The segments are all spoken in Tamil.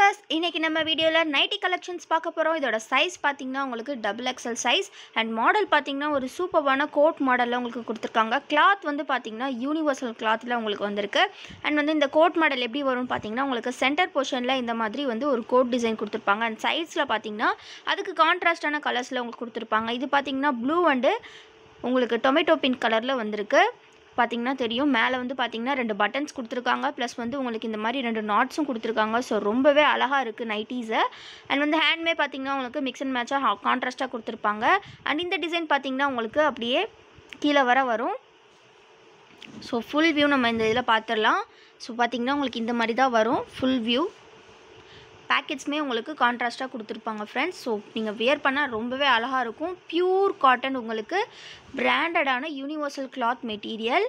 வியூவர்ஸ் இன்னைக்கு நம்ம வீடியோவில் நைட்டி கலெக்ஷன்ஸ் பார்க்க போகிறோம் இதோட சைஸ் பார்த்தீங்கன்னா உங்களுக்கு double XL size and model பார்த்தீங்கன்னா ஒரு சூப்பர்வான கோட் மாடலில் உங்களுக்கு கொடுத்துருக்காங்க கிளாத் வந்து பார்த்தீங்கன்னா யூனிவர்சல் கிளாத்தில் உங்களுக்கு வந்திருக்கு அண்ட் வந்து இந்த கோட் மாடல் எப்படி வரும்னு பார்த்தீங்கன்னா உங்களுக்கு சென்டர் போர்ஷனில் இந்த மாதிரி வந்து ஒரு கோட் டிசைன் கொடுத்துருப்பாங்க அண்ட் சைஸில் பார்த்தீங்கன்னா அதுக்கு கான்ட்ராஸ்டான கலர்ஸில் உங்களுக்கு கொடுத்துருப்பாங்க இது பார்த்தீங்கன்னா ப்ளூ அண்டு உங்களுக்கு டொமேட்டோ பிங்க் கலரில் வந்திருக்கு பார்த்தீங்கன்னா தெரியும் மேலே வந்து பார்த்தீங்கன்னா ரெண்டு பட்டன்ஸ் கொடுத்துருக்காங்க ப்ளஸ் வந்து உங்களுக்கு இந்த மாதிரி ரெண்டு நாட்ஸும் கொடுத்துருக்காங்க ஸோ ரொம்பவே அழகாக இருக்குது நைட்டீஸை அண்ட் வந்து ஹேண்ட்மே பார்த்தீங்கன்னா உங்களுக்கு மிக்ஸ் அண்ட் மேட்சாக கான்ட்ராஸ்ட்டாக கொடுத்துருப்பாங்க அண்ட் இந்த டிசைன் பார்த்தீங்கன்னா உங்களுக்கு அப்படியே கீழே வர வரும் ஸோ ஃபுல் வியூ நம்ம இந்த இதில் பார்த்துடலாம் ஸோ பார்த்தீங்கன்னா உங்களுக்கு இந்த மாதிரி தான் வரும் ஃபுல் வியூ பேக்கெட்ஸுமே உங்களுக்கு கான்ட்ராஸ்ட்டாக கொடுத்துருப்பாங்க ஃப்ரெண்ட்ஸ் ஸோ நீங்கள் வியர் பண்ணால் ரொம்பவே அழகாக இருக்கும் பியூர் காட்டன் உங்களுக்கு பிராண்டடான யூனிவர்சல் கிளாத் மெட்டீரியல்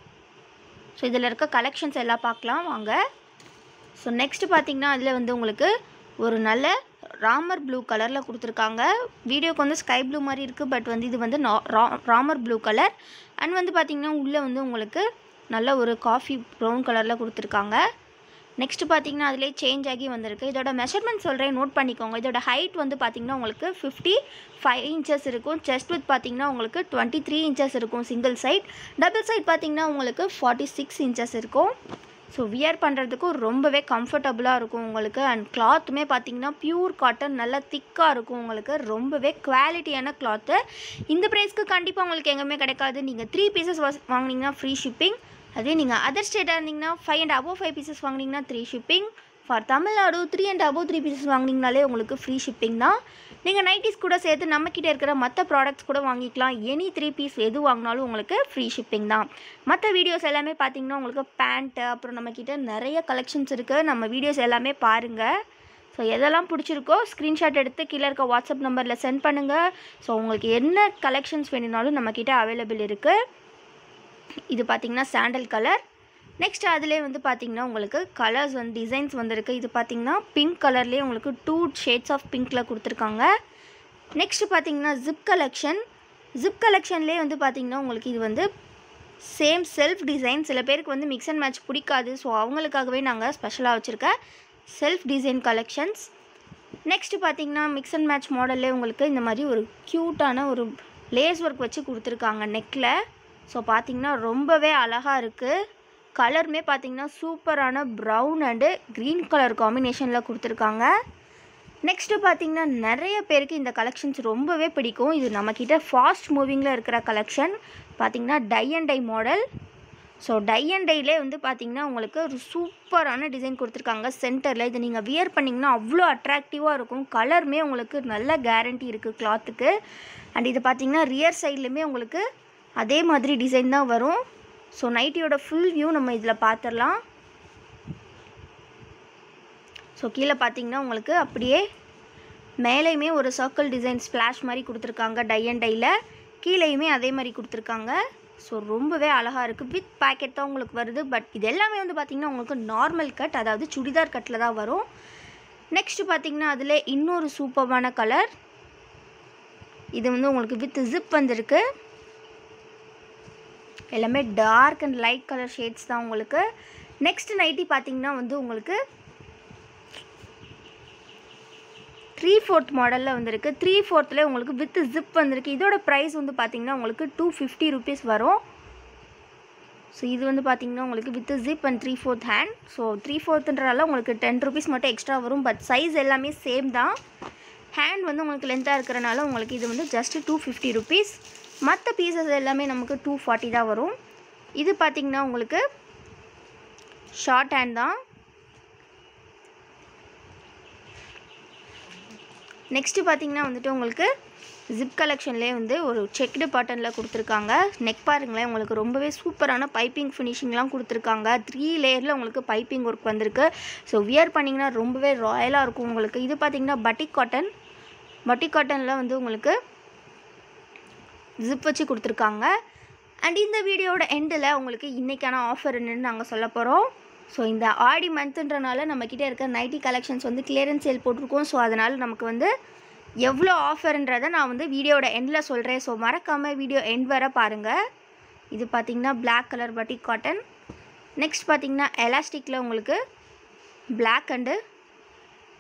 ஸோ இதில் இருக்க கலெக்ஷன்ஸ் எல்லாம் பார்க்கலாம் வாங்க ஸோ நெக்ஸ்ட்டு பார்த்தீங்கன்னா அதில் வந்து உங்களுக்கு ஒரு நல்ல ராமர் ப்ளூ கலரில் கொடுத்துருக்காங்க வீடியோக்கு வந்து ஸ்கை ப்ளூ மாதிரி இருக்குது பட் வந்து இது வந்து நா- ரா- ராமர் ப்ளூ கலர் அண்ட் வந்து பார்த்திங்கன்னா உள்ளே வந்து உங்களுக்கு நல்ல ஒரு காஃபி ப்ரௌன் கலரில் கொடுத்துருக்காங்க நெக்ஸ்ட் பார்த்தீங்கன்னா அதிலே சேஞ்ச் ஆகி வந்திருக்கு இதோட மெஷர்மெண்ட் சொல்கிறேன் நோட் பண்ணிக்கோங்க இதோட ஹைட் வந்து பார்த்தீங்கன்னா உங்களுக்கு ஃபிஃப்டி ஃபைவ் இன்ச்சஸ் இருக்கும் செஸ்ட் வித் பார்த்தீங்கன்னா உங்களுக்கு டுவெண்ட்டி த்ரீ இன்ச்சஸ் இருக்கும் சிங்கிள் சைட் டபுள் சைட் பார்த்தீங்கன்னா உங்களுக்கு ஃபார்ட்டி சிக்ஸ் இன்ச்சஸ் இருக்கும் ஸோ வியர் பண்ணுறதுக்கும் ரொம்பவே கம்ஃபர்டபுளாக இருக்கும் உங்களுக்கு அண்ட் கிளாத்துமே பார்த்தீங்கன்னா பியூர் காட்டன் நல்லா திக்காக இருக்கும் உங்களுக்கு ரொம்பவே குவாலிட்டியான கிளாத்து இந்த ப்ரைஸ்க்கு கண்டிப்பாக உங்களுக்கு எங்கேயுமே கிடைக்காது நீங்கள் த்ரீ பீசஸ் வாங்கினீங்கன்னா ஃப்ரீ ஷிப்பிங் அதே நீங்கள் அதர் ஸ்டேட்டாக இருந்தீங்கன்னா five and above five pieces வாங்கினீங்கன்னா three shipping for Tamil Nadu three and above three pieces வாங்கினீங்கனாலே உங்களுக்கு ஃப்ரீ ஷிப்பிங் தான் நீங்கள் நைட்டிஸ் கூட சேர்த்து நம்மக்கிட்ட இருக்கிற மற்ற ப்ராடக்ட்ஸ் கூட வாங்கிக்கலாம் எனி த்ரீ பீஸ் எது வாங்கினாலும் உங்களுக்கு ஃப்ரீ ஷிப்பிங் தான் மற்ற வீடியோஸ் எல்லாமே பார்த்தீங்கன்னா உங்களுக்கு பேண்ட்டு அப்புறம் நம்மக்கிட்ட நிறைய கலெக்ஷன்ஸ் இருக்குது நம்ம வீடியோஸ் எல்லாமே பாருங்கள் ஸோ எதெல்லாம் பிடிச்சிருக்கோ ஸ்க்ரீன்ஷாட் எடுத்து கீழே இருக்க வாட்ஸ்அப் நம்பரில் சென்ட் பண்ணுங்கள் ஸோ உங்களுக்கு என்ன கலெக்ஷன்ஸ் வேணும்னாலும் நம்மக்கிட்ட அவைலபிள் இருக்குது இது பார்த்தீங்கன்னா சாண்டல் கலர் நெக்ஸ்ட் அதிலே வந்து பார்த்தீங்கன்னா உங்களுக்கு கலர்ஸ் வந்து டிசைன்ஸ் வந்திருக்கு இது பார்த்தீங்கன்னா பிங்க் கலர்லேயே உங்களுக்கு டூ ஷேட்ஸ் ஆஃப் பிங்க்கில் கொடுத்துருக்காங்க நெக்ஸ்ட் பார்த்தீங்கன்னா ஜிப் கலெக்ஷன் ஜிப் கலெக்ஷன்லேயே வந்து பார்த்தீங்கன்னா உங்களுக்கு இது வந்து சேம் செல்ஃப் டிசைன் சில பேருக்கு வந்து மிக்ஸ் அண்ட் மேட்ச் பிடிக்காது ஸோ அவங்களுக்காகவே நாங்கள் ஸ்பெஷலாக வச்சுருக்க செல்ஃப் டிசைன் கலெக்ஷன்ஸ் நெக்ஸ்ட் பார்த்தீங்கன்னா மிக்ஸ் அண்ட் மேட்ச் மாடல்லே உங்களுக்கு இந்த மாதிரி ஒரு க்யூட்டான ஒரு லேஸ் ஒர்க் வச்சு கொடுத்துருக்காங்க நெக்கில் ஸோ பார்த்தீங்கன்னா ரொம்பவே அழகாக இருக்குது கலருமே பார்த்தீங்கன்னா சூப்பரான ப்ரௌன் அண்டு க்ரீன் கலர் காம்பினேஷனில் கொடுத்துருக்காங்க நெக்ஸ்ட்டு பார்த்தீங்கன்னா நிறைய பேருக்கு இந்த கலெக்ஷன்ஸ் ரொம்பவே பிடிக்கும் இது நம்மக்கிட்ட ஃபாஸ்ட் மூவிங்கில் இருக்கிற கலெக்ஷன் பார்த்தீங்கன்னா tie and dye model so tie and டைலே வந்து பார்த்தீங்கன்னா உங்களுக்கு ஒரு சூப்பரான டிசைன் கொடுத்துருக்காங்க சென்டரில் இது நீங்கள் வியர் பண்ணிங்கன்னா அவ்வளோ அட்ராக்டிவாக இருக்கும் கலருமே உங்களுக்கு நல்ல கேரண்டி இருக்குது கிளாத்துக்கு அண்ட் இது பார்த்தீங்கன்னா ரியர் சைட்லேயுமே உங்களுக்கு அதே மாதிரி டிசைன் தான் வரும் ஸோ நைட்டியோட ஃபுல் வியூ நம்ம இதில் பார்த்துடலாம் ஸோ கீழே பார்த்தீங்கன்னா உங்களுக்கு அப்படியே மேலேயுமே ஒரு சர்க்கிள் டிசைன் ஸ்ப்ளாஷ் மாதிரி கொடுத்துருக்காங்க டை அண்ட் டையில் கீழேயுமே அதே மாதிரி கொடுத்துருக்காங்க ஸோ ரொம்பவே அழகாக இருக்குது வித் பேக்கெட் தான் உங்களுக்கு வருது பட் இது எல்லாமே வந்து பார்த்திங்கன்னா உங்களுக்கு நார்மல் கட் அதாவது சுடிதார் கட்டில் தான் வரும் நெக்ஸ்ட்டு பார்த்தீங்கன்னா அதில் இன்னொரு சூப்பர்வான கலர் இது வந்து உங்களுக்கு வித் ஜிப் வந்திருக்கு எல்லாமே dark and light colour shades தான் உங்களுக்கு நெக்ஸ்ட் நைட்டி பார்த்தீங்கன்னா வந்து உங்களுக்கு த்ரீ ஃபோர்த் மாடலில் வந்திருக்கு த்ரீ ஃபோர்த்தில் உங்களுக்கு வித் ஜிப் வந்திருக்கு இதோட ப்ரைஸ் வந்து பார்த்தீங்கன்னா உங்களுக்கு டூ ஃபிஃப்டி ருபீஸ் வரும் ஸோ இது வந்து பார்த்தீங்கன்னா உங்களுக்கு with zip and three fourth hand so three ஃபோர்த்துன்றனால உங்களுக்கு டென் ருபீஸ் மட்டும் எக்ஸ்ட்ரா வரும் பட் சைஸ் எல்லாமே சேம் தான் ஹேண்ட் வந்து உங்களுக்கு லென்த்தாக இருக்கிறனால உங்களுக்கு இது வந்து ஜஸ்ட் டூ ஃபிஃப்டி ருபீஸ் மற்ற பீசஸ் எல்லாமே நமக்கு டூ ஃபார்ட்டி தான் வரும் இது பார்த்தீங்கன்னா உங்களுக்கு ஷார்ட் ஹேண்ட் தான் நெக்ஸ்ட்டு பார்த்தீங்கன்னா வந்துட்டு உங்களுக்கு ஜிப் கலெக்ஷன்லேயே வந்து ஒரு செக்டு பாட்டனில் கொடுத்துருக்காங்க நெக் பாருங்களேன் உங்களுக்கு ரொம்பவே சூப்பரான பைப்பிங் ஃபினிஷிங்லாம் கொடுத்துருக்காங்க த்ரீ லேயரில் உங்களுக்கு பைப்பிங் ஒர்க் வந்திருக்கு ஸோ வியர் பண்ணிங்கன்னா ரொம்பவே ராயலாக இருக்கும் உங்களுக்கு இது பார்த்தீங்கன்னா பட்டிக் காட்டன் பட்டிக் காட்டனில் வந்து உங்களுக்கு ஜிப் வச்சு கொடுத்துருக்காங்க அண்ட் இந்த வீடியோட எண்டில் உங்களுக்கு இன்றைக்கான ஆஃபர் என்னன்னு நாங்கள் சொல்ல போகிறோம் ஸோ இந்த ஆடி மந்த்துன்றனால நம்மக்கிட்ட இருக்க நைட்டி கலெக்ஷன்ஸ் வந்து கிளியரன்ஸ் சேல் போட்டிருக்கோம் ஸோ அதனால் நமக்கு வந்து எவ்வளோ ஆஃபர்ன்றதை நான் வந்து வீடியோட எண்டில் சொல்கிறேன் ஸோ மறக்காமல் வீடியோ எண்ட் வர பாருங்கள் இது பார்த்தீங்கன்னா Black colour batik cotton next பார்த்தீங்கன்னா எலாஸ்டிக்கில் உங்களுக்கு Black and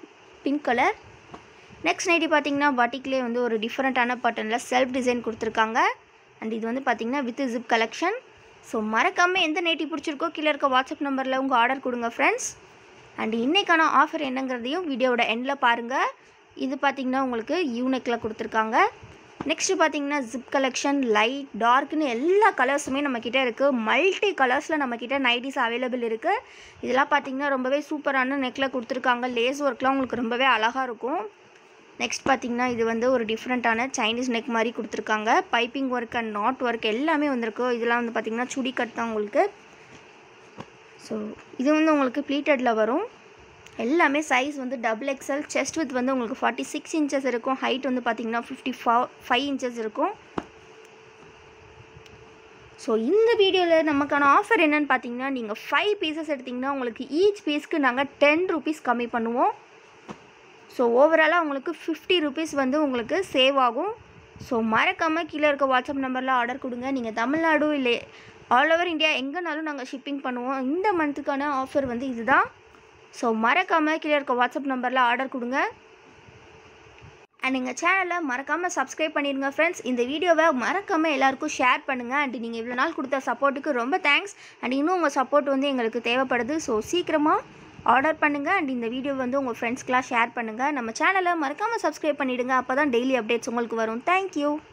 pink colour next nighty பார்த்தீங்கன்னா பாட்டிக்லேயே வந்து ஒரு டிஃப்ரெண்ட்டான பட்டனில் செல்ஃப் டிசைன் கொடுத்துருக்காங்க அண்ட் இது வந்து பார்த்தீங்கன்னா வித் ஜிப் கலெக்ஷன் ஸோ மறக்காமல் எந்த நைட்டி பிடிச்சிருக்கோ கீழே இருக்க வாட்ஸ்அப் நம்பரில் உங்கள் ஆர்டர் கொடுங்க ஃப்ரெண்ட்ஸ் அண்ட் இன்றைக்கான ஆஃபர் என்னங்கிறதையும் வீடியோவோட எண்டில் பாருங்கள் இது பார்த்தீங்கன்னா உங்களுக்கு யூனிக்கில் கொடுத்துருக்காங்க நெக்ஸ்ட்டு பார்த்தீங்கன்னா ஜிப் கலெக்ஷன் லைட் டார்க்னு எல்லா கலர்ஸுமே நம்மக்கிட்ட இருக்குது மல்டி கலர்ஸில் நம்மக்கிட்ட நைட்டிஸ் அவைலபிள் இருக்குது இதெல்லாம் பார்த்தீங்கன்னா ரொம்பவே சூப்பரான நெக்கில் கொடுத்துருக்காங்க லேஸ் ஒர்க்லாம் உங்களுக்கு ரொம்பவே அழகாக இருக்கும் நெக்ஸ்ட் பார்த்தீங்கன்னா இது வந்து ஒரு டிஃப்ரெண்ட்டான சைனீஸ் நெக் மாதிரி கொடுத்துருக்காங்க piping work and knot work எல்லாமே வந்திருக்கு இதெல்லாம் வந்து பார்த்திங்கன்னா சுடி கட் தான் உங்களுக்கு ஸோ இது வந்து உங்களுக்கு ப்ளீட்டடில் வரும் எல்லாமே சைஸ் வந்து டபுள் எக்ஸல் செஸ்ட் வித் வந்து உங்களுக்கு ஃபார்ட்டி சிக்ஸ் இன்ச்சஸ் இருக்கும் ஹைட் வந்து பார்த்திங்கன்னா ஃபிஃப்டி ஃபா ஃபைவ் இன்ச்சஸ் இருக்கும் ஸோ இந்த வீடியோவில் நமக்கான ஆஃபர் என்னன்னு பார்த்தீங்கன்னா நீங்கள் ஃபைவ் பீசஸ் எடுத்திங்கன்னா உங்களுக்கு ஈச் பீஸ்க்கு நாங்கள் டென் ருபீஸ் கம்மி பண்ணுவோம் ஸோ ஓவராலாக உங்களுக்கு ஃபிஃப்டி ருபீஸ் வந்து உங்களுக்கு சேவ் ஆகும் ஸோ மறக்காமல் கீழே இருக்க வாட்ஸ்அப் நம்பரில் ஆர்டர் கொடுங்க நீங்கள் தமிழ்நாடு இல்லை ஆல் ஓவர் இந்தியா எங்கேனாலும் நாங்கள் ஷிப்பிங் பண்ணுவோம் இந்த மந்த்துக்கான ஆஃபர் வந்து இதுதான் ஸோ மறக்காமல் கீழே இருக்க வாட்ஸ்அப் நம்பரில் ஆர்டர் கொடுங்க அண்ட் எங்கள் சேனலை மறக்காமல் சப்ஸ்கிரைப் பண்ணிடுங்க ஃப்ரெண்ட்ஸ் இந்த வீடியோவை மறக்காமல் எல்லாருக்கும் ஷேர் பண்ணுங்கள் அண்ட் நீங்கள் இவ்வளோ நாள் கொடுத்த சப்போர்ட்டுக்கு ரொம்ப தேங்க்ஸ் அண்ட் இன்னும் உங்கள் சப்போர்ட் வந்து எங்களுக்கு தேவைப்படுது ஸோ சீக்கிரமாக ஆர்டர் பண்ணுங்கள் அண்ட் இந்த வீடியோ வந்து உங்கள் ஃப்ரெண்ட்ஸ்க்கெலாம் ஷேர் பண்ணுங்கள் நம்ம சேனலை மறக்காமல் சப்ஸ்கிரைப் பண்ணிவிடுங்க அப்போ தான் டெய்லி அப்டேட்ஸ் உங்களுக்கு வரும் தேங்க்யூ